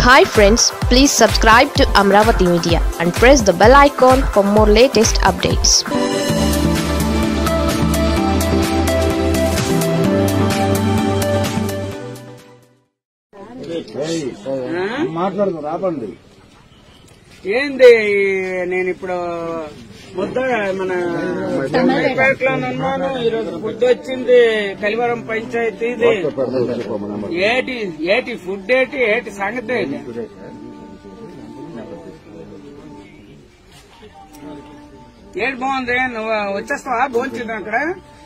Hi friends please subscribe to Amaravati media and press the bell icon for more latest updates మాట్లాడదు రాబండి ఏంది నేను ఇప్పుడు ముద్ద మన జంగంపేటలో ఉన్నాను ఈరోజు ఫుడ్ వచ్చింది కలివరం పంచాయతీది ఏటి ఏటి ఫుడ్ ఏటి ఏటి సంగతి ఏంటి ఏటి బాగుంది నువ్వు వచ్చేస్తావా భోంచింది అక్కడ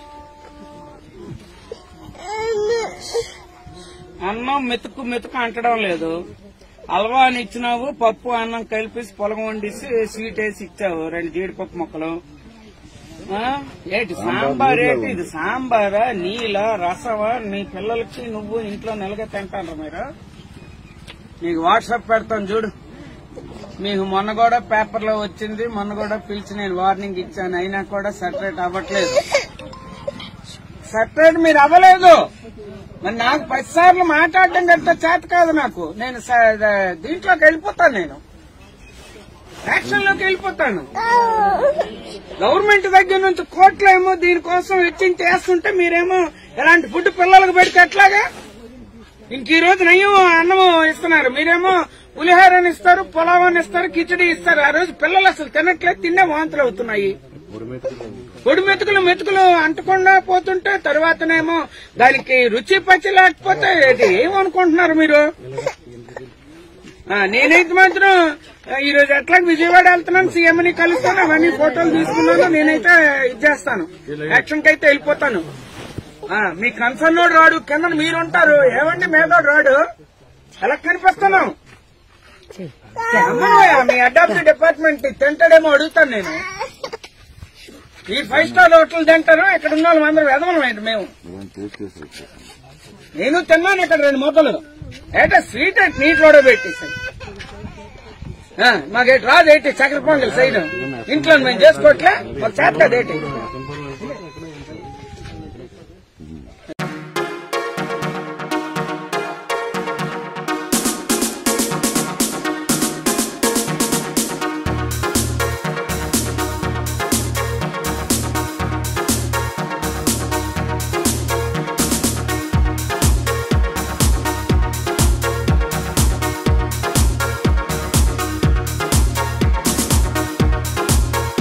అన్నం మెతుకు మెతుకు అంటడం లేదు హల్వా అని ఇచ్చినావు పప్పు అన్నం కలిపేసి పొలం వండేసి స్వీట్ వేసి ఇచ్చావు రెండు జీడిపప్పు మొక్కలు ఆ? ఏంటి సాంబార్ ఏంటి ఇది సాంబారా నీళ్ళ రసమా నీ పిల్లలకి నువ్వు ఇంట్లో నెలగా తింటాను మీరు నీకు వాట్సాప్ పెడతాను చూడు మీకు మొన్న కూడా పేపర్లో వచ్చింది మొన్న కూడా పిలిచి నేను వార్నింగ్ ఇచ్చాను అయినా కూడా సెటరేట్ అవ్వట్లేదు సెపరేట్ మీరు అవ్వలేదు మరి నాకు పది సార్లు మాట్లాడడం గట్ట చేత కాదు నాకు నేను స- ద- దీంట్లోకి వెళ్ళిపోతాను నేను యాక్షన్ లోకి వెళ్ళిపోతాను గవర్నమెంట్ దగ్గర నుంచి కోట్లేమో దీనికోసం వెచ్చించి చేస్తుంటే మీరేమో ఎలాంటి ఫుడ్ పిల్లలకు పెడితే ఎట్లాగా ఇంక ఈ రోజు నయ్యం అన్నం ఇస్తున్నారు మీరేమో పులిహోరని ఇస్తారు పులావని ఇస్తారు కిచడి ఇస్తారు ఆ రోజు పిల్లలు అసలు తినట్లేదు తిన్నే వాంతులు అవుతున్నాయి పొడి మెతుకులు మెతుకులు అంటకుండా పోతుంటే తర్వాతనేమో దానికి రుచి పచ్చి లేకపోతే ఇది ఏమనుకుంటున్నారు మీరు ఆ, నేనైతే మాత్రం ఆ, ఈ రోజు ఎట్లా విజయవాడ వెళ్తున్నాను సీఎంని కలుస్తాను అవన్నీ ఫోటోలు తీసుకున్నాను నేనైతే ఇది చేస్తాను యాక్షన్ కి అయితే వెళ్ళిపోతాను ఆ, మీ కన్సర్న్ రాడు కింద మీరుంటారు ఏమండి మేదోడు రాడు ఎలా కనిపిస్తాను అమ్మయ్య, మీ అడాప్ట్ డిపార్ట్మెంట్ తింటాడేమో అడుగుతాను నేను ఈ ఫైవ్ స్టార్ హోటల్ తింటారు ఇక్కడ ఉన్న వాళ్ళు అందరూ వెదవలం ఏంటి మేము నేను తిన్నాను ఇక్కడ రెండు మూతలు ఏటా స్వీట్ అంటే నీటిలో పెట్టేసాయి మాకేటి రాదు ఏంటి చక్కెర పొంగల్ సైడ్ ఇంట్లో మేము చేసుకోవట్లే మాకు చేత కదా ఏంటి